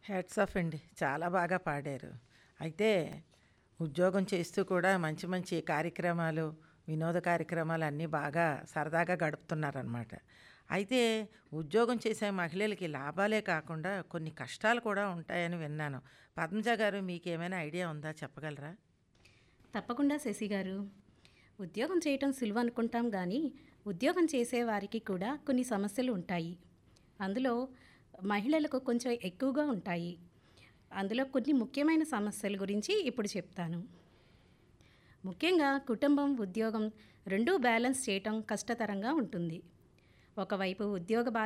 heads of అండి చాలా బాగా పాడారు అయితే ఉద్యోగం చేస్తూ కూడా మంచి మంచి కార్యక్రమాలు వినోద కార్యక్రమాలు అన్నీ బాగా సరదాగా గడుపుతున్నారనమాట అయితే ఉద్యోగం చేసే మహిళలకి లాభాలే కాకుండా కొన్ని కష్టాలు కూడా ఉంటాయని విన్నాను పద్మజ గారు మీకు ఏమైనా ఐడియా ఉందా చెప్పగలరా తప్పకుండా శశి గారు ఉద్యోగం చేయటం సులువు అనుకుంటాం కానీ ఉద్యోగం చేసే వారికి కూడా కొన్ని సమస్యలు ఉంటాయి అందులో మహిళలకు కొంచెం ఎక్కువగా ఉంటాయి అందులో కొన్ని ముఖ్యమైన సమస్యల గురించి ఇప్పుడు చెప్తాను ముఖ్యంగా కుటుంబం ఉద్యోగం రెండూ బ్యాలెన్స్ చేయటం కష్టతరంగా ఉంటుంది ఒకవైపు ఉద్యోగ బా